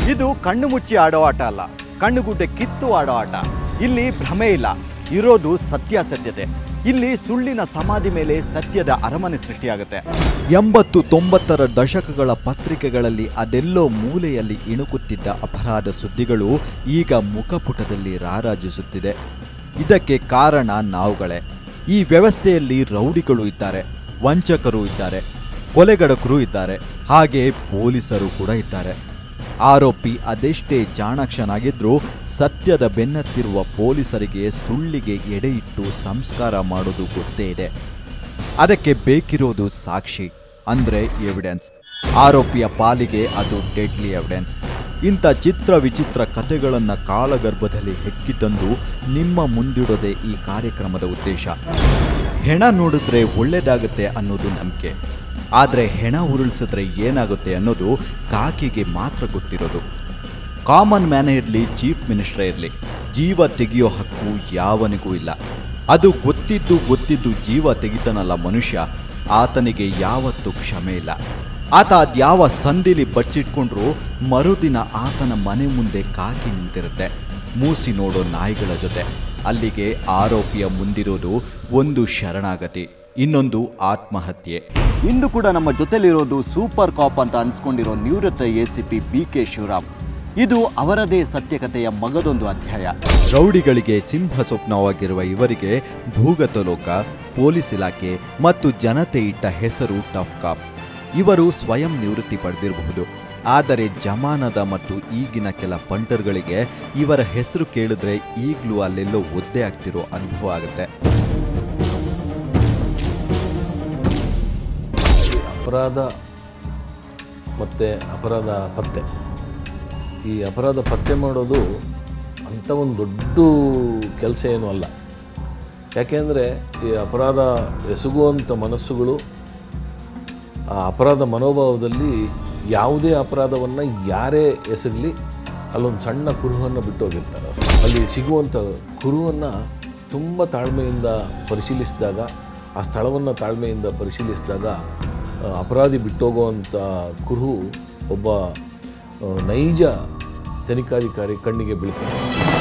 ಇದು ಕಣ್ಣು ಮುಚ್ಚಿ ಆಡೋ ಆಟ ಅಲ್ಲ ಕಣ್ಣುಗುಡ್ಡೆ ಕಿತ್ತು ಆಡೋ ಆಟ ಇಲ್ಲಿ ಭ್ರಮೆ ಇಲ್ಲ ಇರೋದು ಸತ್ಯಾಸತ್ಯತೆ ಇಲ್ಲಿ ಸುಳ್ಳಿನ ಸಮಾಧಿ ಮೇಲೆ ಸತ್ಯದ ಅರಮನೆ ಸೃಷ್ಟಿಯಾಗುತ್ತೆ ಎಂಬತ್ತು ತೊಂಬತ್ತರ ದಶಕಗಳ ಪತ್ರಿಕೆಗಳಲ್ಲಿ ಅದೆಲ್ಲೋ ಮೂಲೆಯಲ್ಲಿ ಇಣುಕುತ್ತಿದ್ದ ಅಪರಾಧ ಸುದ್ದಿಗಳು ಈಗ ಮುಖಪುಟದಲ್ಲಿ ರಾರಾಜಿಸುತ್ತಿದೆ ಇದಕ್ಕೆ ಕಾರಣ ನಾವುಗಳೇ ಈ ವ್ಯವಸ್ಥೆಯಲ್ಲಿ ರೌಡಿಗಳು ಇದ್ದಾರೆ ವಂಚಕರು ಇದ್ದಾರೆ ಕೊಲೆಗಡಕರು ಇದ್ದಾರೆ ಹಾಗೆ ಪೊಲೀಸರು ಕೂಡ ಇದ್ದಾರೆ ಆರೋಪಿ ಅದೆಷ್ಟೇ ಜಾಣಾಕ್ಷನಾಗಿದ್ರೂ ಸತ್ಯದ ಬೆನ್ನತ್ತಿರುವ ಪೊಲೀಸರಿಗೆ ಸುಳ್ಳಿಗೆ ಎಡೆಯಿಟ್ಟು ಸಂಸ್ಕಾರ ಮಾಡೋದು ಗೊತ್ತೇ ಇದೆ ಅದಕ್ಕೆ ಬೇಕಿರೋದು ಸಾಕ್ಷಿ ಅಂದ್ರೆ ಎವಿಡೆನ್ಸ್ ಆರೋಪಿಯ ಪಾಲಿಗೆ ಅದು ಡೆಡ್ಲಿ ಎವಿಡೆನ್ಸ್ ಇಂಥ ಚಿತ್ರ ವಿಚಿತ್ರ ಕಥೆಗಳನ್ನು ಕಾಲಗರ್ಭದಲ್ಲಿ ಹೆಕ್ಕಿ ತಂದು ನಿಮ್ಮ ಮುಂದಿಡೋದೇ ಈ ಕಾರ್ಯಕ್ರಮದ ಉದ್ದೇಶ ಹೆಣ ನೋಡಿದ್ರೆ ಒಳ್ಳೇದಾಗುತ್ತೆ ಅನ್ನೋದು ನಂಬಿಕೆ ಆದರೆ ಹೆಣ ಉರುಳಿಸಿದ್ರೆ ಏನಾಗುತ್ತೆ ಅನ್ನೋದು ಕಾಕಿಗೆ ಮಾತ್ರ ಗೊತ್ತಿರೋದು ಕಾಮನ್ ಮ್ಯಾನೇ ಇರಲಿ ಚೀಫ್ ಮಿನಿಸ್ಟರ್ ಇರಲಿ ಜೀವ ತೆಗೆಯೋ ಹಕ್ಕು ಯಾವನಿಗೂ ಇಲ್ಲ ಅದು ಗೊತ್ತಿದ್ದು ಗೊತ್ತಿದ್ದು ಜೀವ ತೆಗಿತಾನಲ್ಲ ಮನುಷ್ಯ ಆತನಿಗೆ ಯಾವತ್ತೂ ಕ್ಷಮೆ ಇಲ್ಲ ಆತ ಅದ್ಯಾವ ಸಂದಿಲಿ ಬಚ್ಚಿಟ್ಕೊಂಡ್ರೂ ಮರುದಿನ ಆತನ ಮನೆ ಮುಂದೆ ಕಾಕಿ ನಿಂತಿರುತ್ತೆ ಮೂಸಿ ನೋಡೋ ನಾಯಿಗಳ ಜೊತೆ ಅಲ್ಲಿಗೆ ಆರೋಪಿಯ ಮುಂದಿರೋದು ಒಂದು ಶರಣಾಗತಿ ಇನ್ನೊಂದು ಆತ್ಮಹತ್ಯೆ ಇಂದು ಕೂಡ ನಮ್ಮ ಜೊತೆಲಿರೋದು ಸೂಪರ್ ಕಾಪ್ ಅಂತ ಅನ್ಸ್ಕೊಂಡಿರೋ ನಿವೃತ್ತ A C P B K Shivaram ಇದು ಅವರದೇ ಸತ್ಯಕತೆಯ ಮಗದೊಂದು ಅಧ್ಯಾಯ ರೌಡಿಗಳಿಗೆ ಸಿಂಹ ಸ್ವಪ್ನವಾಗಿರುವ ಇವರಿಗೆ ಭೂಗತ ಲೋಕ ಪೊಲೀಸ್ ಇಲಾಖೆ ಮತ್ತು ಜನತೆ ಇಟ್ಟ ಹೆಸರು ಟಫ್ ಕಾಪ್ ಇವರು ಸ್ವಯಂ ನಿವೃತ್ತಿ ಪಡೆದಿರಬಹುದು ಆದರೆ ಜಮಾನದ ಮತ್ತು ಈಗಿನ ಕೆಲ ಪಂಟರ್ಗಳಿಗೆ ಇವರ ಹೆಸರು ಕೇಳಿದ್ರೆ ಈಗಲೂ ಅಲ್ಲೆಲ್ಲೋ ಒದ್ದೆ ಆಗ್ತಿರೋ ಅನುಭವ ಆಗುತ್ತೆ ಅಪರಾಧ ಮತ್ತು ಅಪರಾಧ ಪತ್ತೆ ಈ ಅಪರಾಧ ಪತ್ತೆ ಮಾಡೋದು ಅಂಥ ಒಂದು ದೊಡ್ಡ ಕೆಲಸ ಏನೂ ಅಲ್ಲ ಯಾಕೆಂದರೆ ಈ ಅಪರಾಧ ಎಸಗುವಂಥ ಮನಸ್ಸುಗಳು ಆ ಅಪರಾಧ ಮನೋಭಾವದಲ್ಲಿ ಯಾವುದೇ ಅಪರಾಧವನ್ನು ಯಾರೇ ಎಸಗಲಿ ಅಲ್ಲೊಂದು ಸಣ್ಣ ಕುರುಹನ್ನು ಬಿಟ್ಟೋಗಿರ್ತಾರೆ ಅವ್ರು. ಅಲ್ಲಿ ಸಿಗುವಂಥ ಕುರುಹನ್ನು ತುಂಬ ತಾಳ್ಮೆಯಿಂದ ಪರಿಶೀಲಿಸಿದಾಗ ಆ ಸ್ಥಳವನ್ನು ತಾಳ್ಮೆಯಿಂದ ಪರಿಶೀಲಿಸಿದಾಗ ಆ, ಅಪರಾಧಿ ಬಿಟ್ಟೋಗುವಂಥ ಕುರುಹು ಒಬ್ಬ ಆ, ನೈಜ ತನಿಖಾಧಿಕಾರಿ ಕಣ್ಣಿಗೆ ಬೀಳ್ತದೆ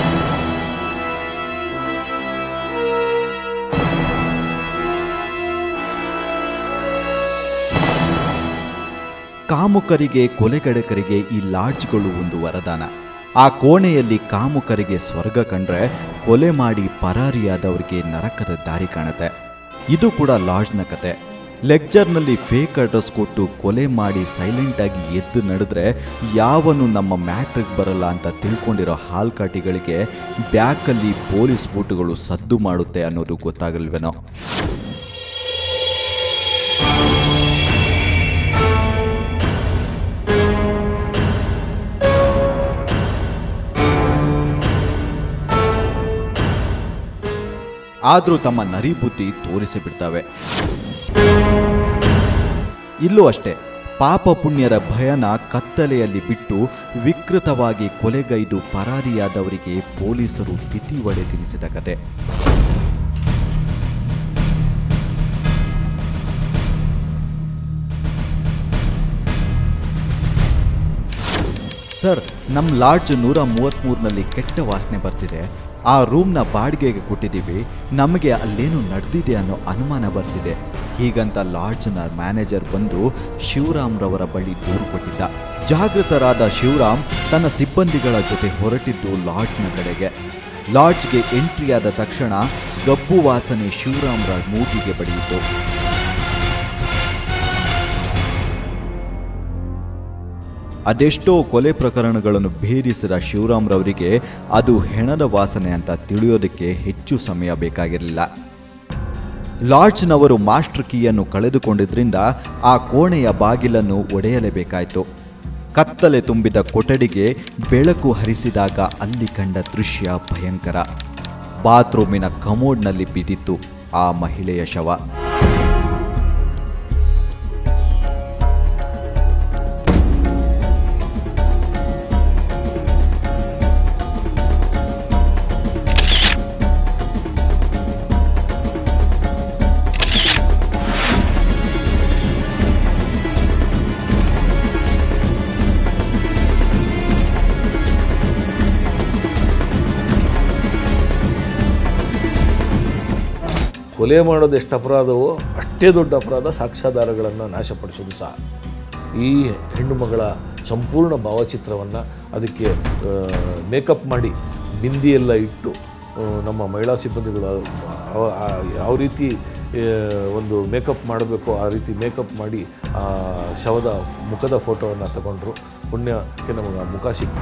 ಕಾಮುಕರಿಗೆ ಕೊಲೆಗಡಕರಿಗೆ ಈ ಲಾಡ್ಜ್ಗಳು ಒಂದು ವರದಾನ ಆ ಕೋಣೆಯಲ್ಲಿ ಕಾಮುಕರಿಗೆ ಸ್ವರ್ಗ ಕಂಡ್ರೆ ಕೊಲೆ ಮಾಡಿ ಪರಾರಿಯಾದವರಿಗೆ ನರಕದ ದಾರಿ ಕಾಣುತ್ತೆ ಇದು ಕೂಡ ಲಾಡ್ಜ್ನ ಕತೆ ಲೆಕ್ಚರ್ನಲ್ಲಿ ಫೇಕ್ ಅಡ್ರೆಸ್ ಕೊಟ್ಟು ಕೊಲೆ ಮಾಡಿ ಸೈಲೆಂಟಾಗಿ ಎದ್ದು ನಡೆದ್ರೆ ಯಾವನು ನಮ್ಮ ಮ್ಯಾಟ್ರಿಗೆ ಬರಲ್ಲ ಅಂತ ತಿಳ್ಕೊಂಡಿರೋ ಹಾಲ್ಕಾಟಿಗಳಿಗೆ ಬ್ಯಾಕಲ್ಲಿ ಪೊಲೀಸ್ ಬೂಟುಗಳು ಸದ್ದು ಮಾಡುತ್ತೆ ಅನ್ನೋದು ಗೊತ್ತಾಗಲ್ವೇನೋ ಆದರೂ ತಮ್ಮ ನರಿ ಬುದ್ಧಿ ತೋರಿಸಿಬಿಡ್ತವೆ ಇಲ್ಲೂ ಅಷ್ಟೇ ಪಾಪ ಪುಣ್ಯರ ಭಯನ ಕತ್ತಲೆಯಲ್ಲಿ ಬಿಟ್ಟು ವಿಕೃತವಾಗಿ ಕೊಲೆಗೈದು ಪರಾರಿಯಾದವರಿಗೆ ಪೊಲೀಸರು ತಿಥಿ ಒಡೆ ತಿನಿಸಿದ ಕತೆ ಸರ್ ನಮ್ಮ ಲಾಡ್ಜ್ ನೂರ ಮೂವತ್ತ್ಮೂರನಲ್ಲಿ ಕೆಟ್ಟ ವಾಸನೆ ಬರ್ತಿದೆ ಆ ರೂಮ್ನ ಬಾಡಿಗೆಗೆ ಕೊಟ್ಟಿದ್ದೀವಿ ನಮಗೆ ಅಲ್ಲೇನು ನಡೆದಿದೆ ಅನ್ನೋ ಅನುಮಾನ ಬರ್ತಿದೆ ಹೀಗಂತ ಲಾಡ್ಜ್ನ ಮ್ಯಾನೇಜರ್ ಬಂದು ಶಿವರಾಮ್ರವರ ಬಳಿ ದೂರು ಕೊಟ್ಟಿದ್ದ ಜಾಗೃತರಾದ ಶಿವರಾಮ್ ತನ್ನ ಸಿಬ್ಬಂದಿಗಳ ಜೊತೆ ಹೊರಟಿದ್ದು ಲಾಡ್ಜ್ನ ಕಡೆಗೆ ಲಾಡ್ಜ್ಗೆ ಎಂಟ್ರಿಯಾದ ತಕ್ಷಣ ಗಬ್ಬು ವಾಸನೆ ಶಿವರಾಮ್ರ ಮೂಗಿಗೆ ಬಡಿಯಿತು ಅದೆಷ್ಟೋ ಕೊಲೆ ಪ್ರಕರಣಗಳನ್ನು ಭೇದಿಸಿದ ಶಿವರಾಮ್ರವರಿಗೆ ಅದು ಹೆಣದ ವಾಸನೆ ಅಂತ ತಿಳಿಯೋದಕ್ಕೆ ಹೆಚ್ಚು ಸಮಯ ಬೇಕಾಗಿರಲಿಲ್ಲ ಲಾಡ್ಜ್ನವರು ಮಾಸ್ಟರ್ ಕೀಯನ್ನು ಕಳೆದುಕೊಂಡಿದ್ರಿಂದ ಆ ಕೋಣೆಯ ಬಾಗಿಲನ್ನು ಒಡೆಯಲೇಬೇಕಾಯಿತು ಕತ್ತಲೆ ತುಂಬಿದ ಕೊಠಡಿಗೆ ಬೆಳಕು ಹರಿಸಿದಾಗ ಅಲ್ಲಿ ಕಂಡ ದೃಶ್ಯ ಭಯಂಕರ ಬಾತ್ರೂಮಿನ ಕಮೋಡ್ನಲ್ಲಿ ಬಿದ್ದಿತ್ತು ಆ ಮಹಿಳೆಯ ಶವ ಕೊಲೆ ಮಾಡೋದು ಎಷ್ಟು ಅಪರಾಧವೋ ಅಷ್ಟೇ ದೊಡ್ಡ ಅಪರಾಧ ಸಾಕ್ಷ್ಯಾಧಾರಗಳನ್ನು ನಾಶಪಡಿಸೋದು ಸಹ ಈ ಹೆಣ್ಣು ಮಗಳ ಸಂಪೂರ್ಣ ಭಾವಚಿತ್ರವನ್ನು ಅದಕ್ಕೆ ಮೇಕಪ್ ಮಾಡಿ ಬಿಂದಿಯೆಲ್ಲ ಇಟ್ಟು ಆ, ನಮ್ಮ ಮಹಿಳಾ ಸಿಬ್ಬಂದಿಗಳು ಅವ- ಆ- ಯಾವ ರೀತಿ ಆ, ಒಂದು ಮೇಕಪ್ ಮಾಡಬೇಕೋ ಆ ರೀತಿ ಮೇಕಪ್ ಮಾಡಿ ಆ ಶವದ ಮುಖದ ಫೋಟೋವನ್ನು ತಗೊಂಡ್ರು ಪುಣ್ಯಕ್ಕೆ ನಮಗೆ ಆ ಮುಖ ಸಿಕ್ತು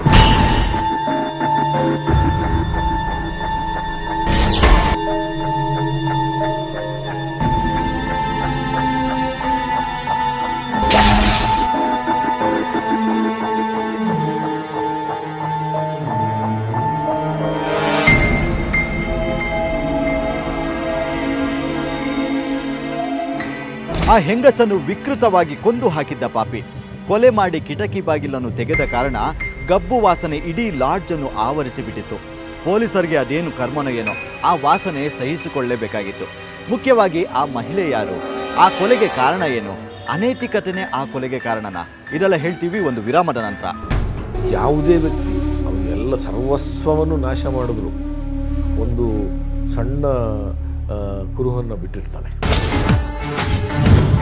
ಆ ಹೆಂಗಸನ್ನು ವಿಕೃತವಾಗಿ ಕೊಂದು ಹಾಕಿದ್ದ ಪಾಪಿ ಕೊಲೆ ಮಾಡಿ ಕಿಟಕಿ ಬಾಗಿಲನ್ನು ತೆಗೆದ ಕಾರಣ ಗಬ್ಬು ವಾಸನೆ ಇಡೀ ಲಾಡ್ಜ್ ಅನ್ನು ಆವರಿಸಿಬಿಟ್ಟಿತ್ತು ಪೊಲೀಸರಿಗೆ ಅದೇನು ಕರ್ಮನೋ ಏನೋ ಆ ವಾಸನೆ ಸಹಿಸಿಕೊಳ್ಳಲೇಬೇಕಾಗಿತ್ತು ಮುಖ್ಯವಾಗಿ ಆ ಮಹಿಳೆ ಯಾರು ಆ ಕೊಲೆಗೆ ಕಾರಣ ಏನು ಅನೈತಿಕತೆನೇ ಆ ಕೊಲೆಗೆ ಕಾರಣನಾ ಇದೆಲ್ಲ ಹೇಳ್ತೀವಿ ಒಂದು ವಿರಾಮದ ನಂತರ ಯಾವುದೇ ವ್ಯಕ್ತಿ ಅವನು ಎಲ್ಲ ಸರ್ವಸ್ವವನ್ನು ನಾಶ ಮಾಡಿದ್ರು ಒಂದು ಸಣ್ಣ ಆ, ಕುರುಹನ್ನು ಬಿಟ್ಟಿರ್ತಾನೆ